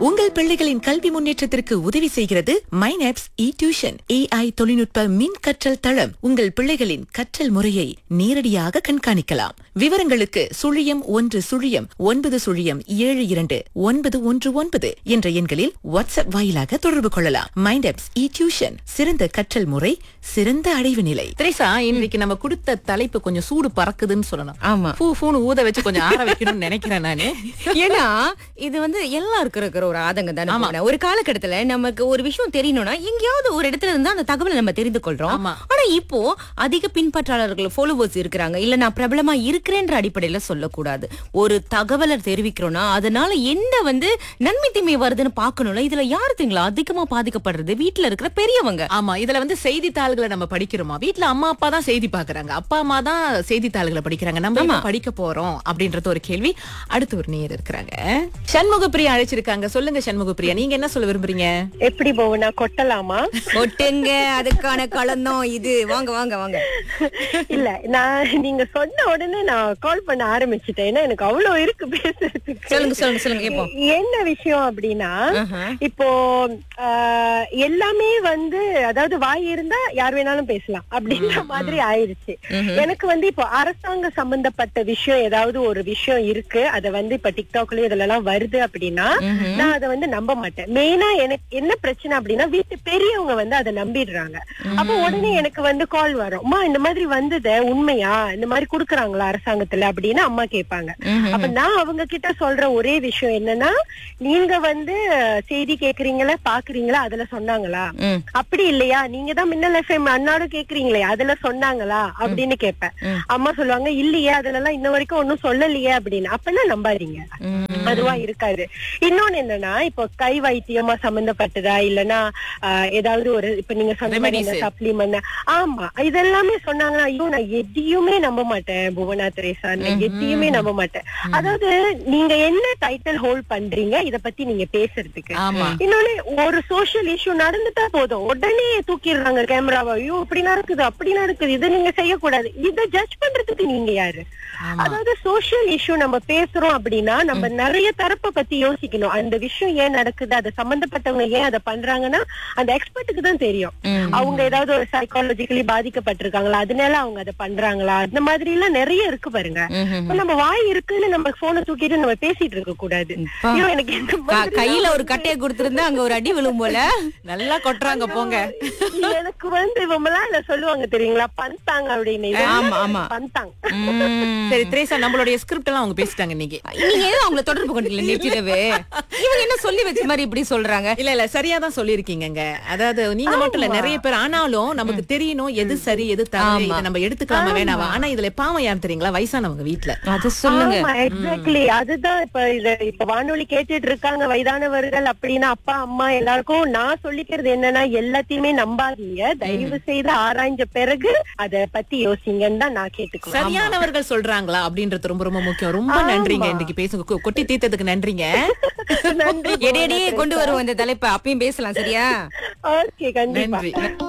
உங்கள் பிள்ளைகளின் கல்வி முன்னேற்றத்திற்கு உதவி செய்கிறது மைனாப்ஸ் இ டியூஷன் ஏஐ தொழில்நுட்ப மின் கற்றல் தளம் உங்கள் பிள்ளைகளின் கற்றல் முறையை நேரடியாக கண்காணிக்கலாம் விவரங்களுக்கு சுழியம் ஒன்று சுழியம் ஒன்பது சுழியம் ஏழு இரண்டு ஒன்பது ஒன்று ஒன்பது என்ற எண்களில் வாட்ஸ்அப் வாயிலாக தொடர்பு கொள்ளலாம் மைண்டாப்ஸ் இ டியூஷன் சிறந்த கற்றல் முறை சிறந்த அடைவு நிலை திரேசா இன்றைக்கு நம்ம கொடுத்த தலைப்பு கொஞ்சம் சூடு பறக்குதுன்னு சொல்லணும் ஆமா பூ பூன்னு ஊத வச்சு கொஞ்சம் ஆற வைக்கணும்னு நினைக்கிறேன் நானு ஏன்னா இது வந்து எல்லாருக்கும் இருக்கிற ஒரு ஆதங்கம் தானே போனா. ஒரு காலகட்டத்துல நமக்கு ஒரு விஷயம் தெரியணும்னா எங்கேயாவது ஒரு இடத்துல இருந்து அந்த தகவலை நம்ம தெரிந்து கொள்றோம் ஆமா. ஆனா இப்போ அதிக பின்பற்றாளர்கள் ஃபாலோவர்ஸ் இருக்கிறாங்க இல்ல நான் பிரபலமா இருக்கிறேன்ற அடிப்படையில சொல்லக்கூடாது ஒரு தகவலை தெரிவிக்கிறோம்னா அதனால என்ன வந்து நன்மை தீமை வருதுன்னு பார்க்கணும்ல இதுல யாருங்களா அதிகமா பாதிக்கப்படுறது வீட்டுல இருக்கிற பெரியவங்க ஆமா இதுல வந்து செய்தித்தாள்களை நம்ம படிக்கிறோமா வீட்ல அம்மா அப்பா தான் செய்தி பாக்குறாங்க அப்பா அம்மா தான் செய்தித்தாள்களை படிக்கிறாங்க நம்ம எப்ப படிக்க போறோம் அப்படின்றது ஒரு கேள்வி அடுத்து ஒரு நேயர் இருக்கிறாங்க சண்முகப்பிரியா அழைச்சிருக்காங்க சொல்லுங்க சண்முகப்பிரியா நீங்க என்ன சொல்ல விரும்புறீங்க எப்படி போவனா கொட்டலாமா ஒட்டுங்க அதுக்கான களந்தம் இது வாங்க வாங்க வாங்க இல்ல நான் நீங்க சொன்ன உடனே நான் கால் பண்ண ஆரம்பிச்சிட்டேன் ஏன்னா எனக்கு அவ்வளவு இருக்கு பேசுறதுக்கு சொல்லுங்க சொல்லுங்க சொல்லுங்க இப்போ என்ன விஷயம் அப்படின்னா ஆஹா. இப்போ ஆஹ், எல்லாமே வந்து அதாவது வாய் இருந்தா யார் வேணாலும் பேசலாம் அப்படின்ற மாதிரி ஆயிருச்சு எனக்கு வந்து இப்போ அரசாங்க சம்பந்தப்பட்ட விஷயம் ஏதாவது ஒரு விஷயம் இருக்கு அத வந்து இப்ப டிக்டாக்லயும் இதுல எல்லாம் வருது அப்படின்னா நான் அதை வந்து நம்ப மாட்டேன் மெயினா எனக்கு என்ன பிரச்சனை அப்படின்னா வீட்டு பெரியவங்க வந்து அதை நம்பிடுறாங்க அப்ப உடனே எனக்கு வந்து கால் வரும் அம்மா இந்த மாதிரி வந்தது உண்மையா இந்த மாதிரி குடுக்குறாங்களா அரசாங்கத்துல அப்படின்னு அம்மா கேட்பாங்க அப்ப நான் அவங்க கிட்ட சொல்ற ஒரே விஷயம் என்னன்னா நீங்க வந்து செய்தி கேக்குறீங்களா பாக்குறீங்களா அதுல சொன்னாங்களா ம். அப்படி இல்லையா நீங்க தான் மின்னல் எஃப்எம் அன்னாடும் கேக்குறீங்களே அதுல சொன்னாங்களா அப்படின்னு கேட்பேன் அம்மா சொல்லுவாங்க இல்லையே அதுல எல்லாம் இன்ன வரைக்கும் ஒண்ணும் சொல்லலையே அப்படின்னு அப்பனா நம்பாதீங்க அதுவா இருக்காது இன்னொன்னு என்னன்னா இப்போ கை வைத்தியமா சம்பந்தப்பட்டதா இல்லனா ஆஹ், ஏதாவது ஒரு இப்ப நீங்க சொன்ன மாதிரி Remedies. சப்ளிமெண்ட் ஆமா இதெல்லாமே சொன்னாங்கன்னா ஐயோ நான் எதையுமே நம்ப மாட்டேன் புவனா திரேசா நான் எதையுமே நம்ப மாட்டேன் அதாவது நீங்க என்ன டைட்டில் ஹோல்ட் பண்றீங்க இத பத்தி நீங்க பேசுறதுக்கு ஆமா இன்னொன்னு ஒரு சோஷியல் இஷ்யூ நடந்துட்டா போதும் உடனே தூக்கிடுறாங்க கேமராவை ஐயோ இப்படி நடக்குது அப்படி நடக்குது இதை நீங்க செய்யக்கூடாது இதை ஜட்ஜ் பண்றதுக்கு நீங்க யாரு அதாவது சோஷியல் இஷ்யூ நம்ம பேசுறோம் அப்படின்னா நம்ம நிறைய தரப்பை பத்தி யோசிக்கணும் அந்த விஷயம் ஏன் நடக்குது அது சம்பந்தப்பட்டவங்க ஏன் அதை பண்றாங்கன்னா அந்த எக்ஸ்பர்ட்டுக்கு தான் தெரியும் அவங்க ஏதாவது ஒரு சைக்காலஜிக்கலி பாதிக்கப்பட்டிருக்காங்களா அதனால அவங்க அதை பண்றாங்களா அந்த மாதிரி எல்லாம் நிறைய இருக்கு பாருங்க இப்ப நம்ம வாய் இருக்குன்னு நம்ம போனை தூக்கிட்டு நம்ம பேசிட்டு இருக்க கூடாது ஐயோ எனக்கு இந்த க- மாதிரி கையில ஒரு கட்டையை கொடுத்திருந்தா அங்க ஒரு அடி விழும் போல நல்லா கொட்டுறாங்க போங்க எனக்கு வந்து இவங்கெல்லாம் இல்ல சொல்லுவாங்க தெரியுங்களா பந்தாங்க அப்படின்னு இது ஆமா, ஆமா. பந்தாங்க ம். சரி திரேசா நம்மளுடைய ஸ்கிரிப்ட் எல்லாம் அவங்க பேசிட்டாங்க இன்னைக்கு நீங்க ஏதோ அவங்கள தொடர்பு கொண்டீங்களா நேற்றிரவு இவங்க என்ன சொல்லி வச்ச மாதிரி இப்படி சொல்றாங்க இல்ல இல்ல சரியா தான் சொல்லிருக்கீங்க அதாவது நீங்க மட்டும் இல்ல நிறைய பேர் ஆனாலும் நமக்கு தெரியணும் எது சரி எது தவறு இதை நம்ம எடுத்துக்கலாமா வேணாவா ஆனா இதுல பாவம் யார் தெரியுங்களா வயசானவங்க வீட்ல அத சொல்லுங்க ஆமா எக்ஸாக்ட்லி அதுதான் இப்ப இது இப்ப வானொலி கேட்டுட்டு இருக்காங்க வயதானவர்கள் அப்படின்னா அப்பா அம்மா எல்லாருக்கும் நான் சொல்லிக்கிறது என்னன்னா எல்லாத்தையுமே நம்பாதீங்க தயவு செய்து ஆராய்ஞ்ச பிறகு அத பத்தி யோசிங்கன்னு தான் நான் கேட்டுக்குவேன் சரியானவர்கள் சொல்றாங்களா அப்படின்றது ரொம்ப ரொம்ப முக்கியம் ரொம்ப நன்றிங்க இன்னைக்கு பேசுங்க கொ- கொட்டி தீர்த்ததுக்கு நன்றிங்க நன்றி இடையிடையே கொண்டு வருவோம் இந்த தலைப்பை அப்பயும் பேசலாம் சரியா ஓகே கண்டிப்பா நன்றி